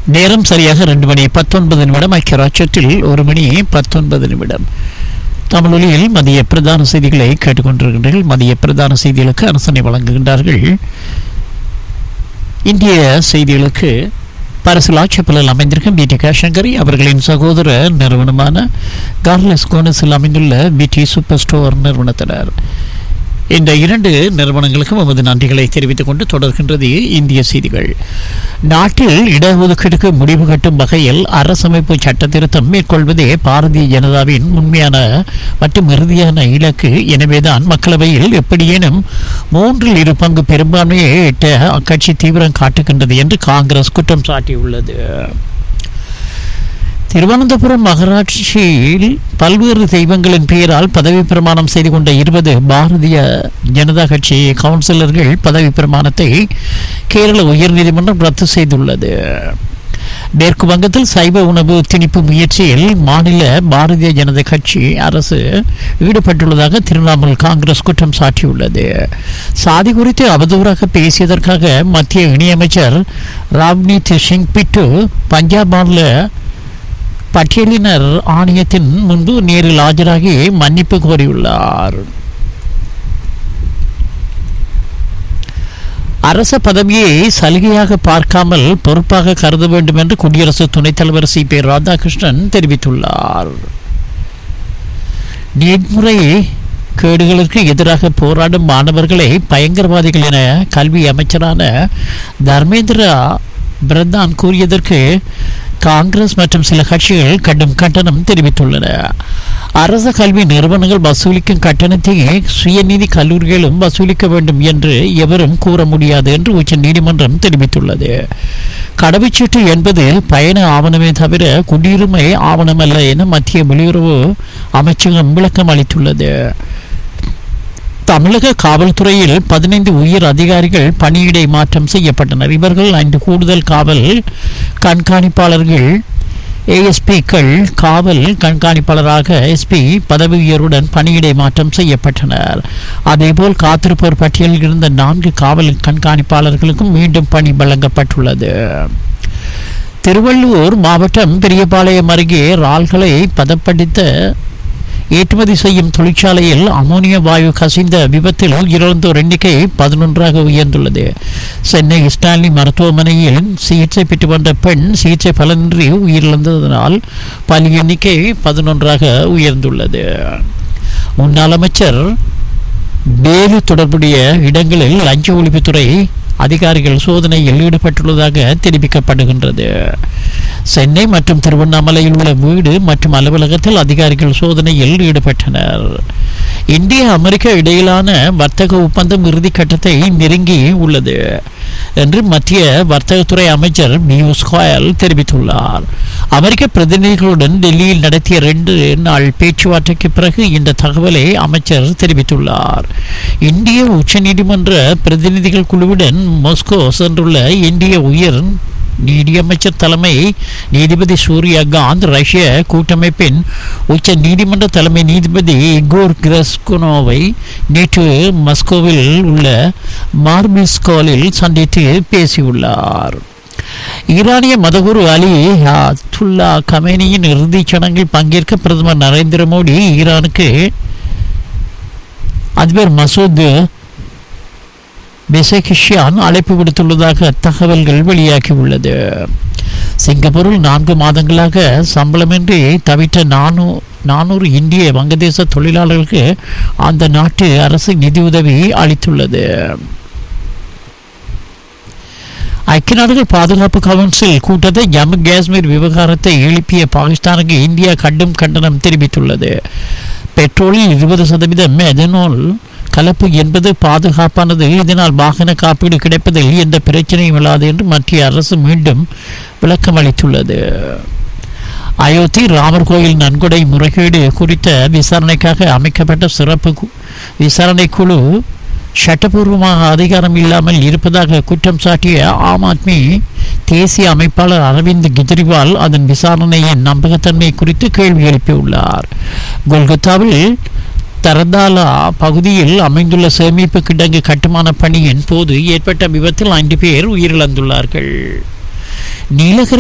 நேரம் சரியாக ரெண்டு மணி பத்தொன்பது நிமிடம் ஐக்கிய ராஜ்யத்தில் ஒரு மணி பத்தொன்பது நிமிடம் தமிழொலியில் மதிய பிரதான செய்திகளை கேட்டுக்கொண்டிருக்கின்றீர்கள் மதிய பிரதான செய்திகளுக்கு அரசனை வழங்குகின்றார்கள் இந்திய செய்திகளுக்கு பரசிலாட்சப்பலில் அமைந்திருக்கும் பிடி சங்கரி அவர்களின் சகோதர நிறுவனமான கார்லஸ் கோனஸில் அமைந்துள்ள பிடி சூப்பர் ஸ்டோர் நிறுவனத்தினர் இந்த இரண்டு நிறுவனங்களுக்கும் நமது நன்றிகளை தெரிவித்துக் கொண்டு தொடர்கின்றது இந்திய செய்திகள் நாட்டில் இடஒதுக்கீடுக்கு முடிவு கட்டும் வகையில் அரசமைப்பு சட்ட திருத்தம் மேற்கொள்வதே பாரதிய ஜனதாவின் உண்மையான மற்றும் இறுதியான இலக்கு எனவேதான் மக்களவையில் எப்படியேனும் மூன்றில் இரு பங்கு பெரும்பான்மையை எட்ட அக்கட்சி தீவிரம் காட்டுகின்றது என்று காங்கிரஸ் குற்றம் சாட்டியுள்ளது திருவனந்தபுரம் நகராட்சியில் பல்வேறு தெய்வங்களின் பெயரால் பதவி பிரமாணம் செய்து கொண்ட இருபது பாரதிய ஜனதா கட்சி கவுன்சிலர்கள் பதவி பிரமாணத்தை கேரள உயர்நீதிமன்றம் ரத்து செய்துள்ளது மேற்கு வங்கத்தில் சைவ உணவு திணிப்பு முயற்சியில் மாநில பாரதிய ஜனதா கட்சி அரசு ஈடுபட்டுள்ளதாக திரிணாமுல் காங்கிரஸ் குற்றம் சாட்டியுள்ளது சாதி குறித்து அவதூறாக பேசியதற்காக மத்திய இணையமைச்சர் ராவ்னீத் சிங் பிட்டு பஞ்சாப் மாநில பட்டியலினர் ஆணையத்தின் முன்பு நேரில் ஆஜராகி மன்னிப்பு கோரியுள்ளார் அரச பதவியை சலுகையாக பார்க்காமல் பொறுப்பாக கருத வேண்டும் என்று குடியரசு துணைத் தலைவர் சி பி ராதாகிருஷ்ணன் தெரிவித்துள்ளார் நீட்முறை கேடுகளுக்கு எதிராக போராடும் மாணவர்களை பயங்கரவாதிகள் என கல்வி அமைச்சரான தர்மேந்திரா பிரதான் கூறியதற்கு காங்கிரஸ் மற்றும் சில கட்சிகள் கடும் கண்டனம் தெரிவித்துள்ளன அரச கல்வி நிறுவனங்கள் வசூலிக்கும் கட்டணத்தை சுயநிதி கல்லூரிகளும் வசூலிக்க வேண்டும் என்று எவரும் கூற முடியாது என்று உச்ச நீதிமன்றம் தெரிவித்துள்ளது கடவுச்சீட்டு என்பது பயண ஆவணமே தவிர குடியுரிமை ஆவணமல்ல என மத்திய வெளியுறவு அமைச்சகம் விளக்கம் அளித்துள்ளது தமிழக காவல்துறையில் பதினைந்து உயர் அதிகாரிகள் பணியிடை மாற்றம் செய்யப்பட்டனர் இவர்கள் ஐந்து கூடுதல் காவல் கண்காணிப்பாளர்கள் ஏஎஸ்பிக்கள் காவல் கண்காணிப்பாளராக எஸ்பி பதவி உயர்வுடன் பணியிடை மாற்றம் செய்யப்பட்டனர் அதேபோல் காத்திருப்போர் பட்டியலில் இருந்த நான்கு காவல் கண்காணிப்பாளர்களுக்கும் மீண்டும் பணி வழங்கப்பட்டுள்ளது திருவள்ளூர் மாவட்டம் பெரியபாளையம் அருகே ரால்களை பதப்படுத்த ஏற்றுமதி செய்யும் தொழிற்சாலையில் அமோனியா வாயு கசிந்த விபத்தில் இறந்தோர் எண்ணிக்கை பதினொன்றாக உயர்ந்துள்ளது சென்னை ஸ்டான்லி மருத்துவமனையில் சிகிச்சை பெற்று வந்த பெண் சிகிச்சை பலனின்றி உயிரிழந்ததனால் பலி எண்ணிக்கை பதினொன்றாக உயர்ந்துள்ளது முன்னாள் அமைச்சர் வேலு தொடர்புடைய இடங்களில் லஞ்ச ஒழிப்புத்துறை அதிகாரிகள் சோதனையில் ஈடுபட்டுள்ளதாக தெரிவிக்கப்படுகின்றது சென்னை மற்றும் திருவண்ணாமலையில் உள்ள வீடு மற்றும் அலுவலகத்தில் அதிகாரிகள் சோதனையில் ஈடுபட்டனர் இந்திய அமெரிக்க இடையிலான வர்த்தக ஒப்பந்தம் இறுதிக்கட்டத்தை நெருங்கி உள்ளது என்று மத்திய வர்த்தகத்துறை அமைச்சர் பியூஷ் கோயல் தெரிவித்துள்ளார் அமெரிக்க பிரதிநிதிகளுடன் டெல்லியில் நடத்திய ரெண்டு நாள் பேச்சுவார்த்தைக்கு பிறகு இந்த தகவலை அமைச்சர் தெரிவித்துள்ளார் இந்திய உச்சநீதிமன்ற பிரதிநிதிகள் குழுவுடன் மாஸ்கோ சென்றுள்ள இந்திய உயர் நீதியமைச்சர் தலைமை நீதிபதி சூர்யா காந்த் ரஷ்ய கூட்டமைப்பின் உச்ச நீதிமன்ற தலைமை நீதிபதி இகோர் கிரஸ்குனோவை நேற்று மஸ்கோவில் உள்ள மார்பிஸ்கோலில் சந்தித்து பேசியுள்ளார் ஈரானிய மதகுரு அலி அத்துல்லா கமேனியின் இறுதிச் சடங்கில் பங்கேற்க பிரதமர் நரேந்திர மோடி ஈரானுக்கு அதிபர் மசூத் பெசகிஷியான் அழைப்பு விடுத்துள்ளதாக தகவல்கள் வெளியாகியுள்ளது சிங்கப்பூரில் நான்கு மாதங்களாக சம்பளமின்றி தவித்த நானூ நானூறு இந்திய வங்கதேச தொழிலாளர்களுக்கு அந்த நாட்டு அரசு நிதியுதவி அளித்துள்ளது ஐக்கிய நாடுகள் பாதுகாப்பு கவுன்சில் கூட்டத்தை ஜம்மு காஷ்மீர் விவகாரத்தை எழுப்பிய பாகிஸ்தானுக்கு இந்தியா கடும் கண்டனம் தெரிவித்துள்ளது பெட்ரோலில் இருபது சதவீதம் எதனால் கலப்பு என்பது பாதுகாப்பானது இதனால் வாகன காப்பீடு கிடைப்பதில் எந்த பிரச்சனையும் இல்லாது என்று மத்திய அரசு மீண்டும் விளக்கம் அளித்துள்ளது அயோத்தி ராமர் கோயில் நன்கொடை முறைகேடு குறித்த விசாரணைக்காக அமைக்கப்பட்ட சிறப்பு விசாரணை குழு சட்டபூர்வமாக அதிகாரம் இல்லாமல் இருப்பதாக குற்றம் சாட்டிய ஆம் ஆத்மி தேசிய அமைப்பாளர் அரவிந்த் கெஜ்ரிவால் அதன் விசாரணையின் நம்பகத்தன்மை குறித்து கேள்வி எழுப்பியுள்ளார் கொல்கத்தாவில் தரதாலா பகுதியில் அமைந்துள்ள சேமிப்பு கிடங்கு கட்டுமான பணியின் போது ஏற்பட்ட விபத்தில் ஐந்து பேர் உயிரிழந்துள்ளார்கள் நீலகிரி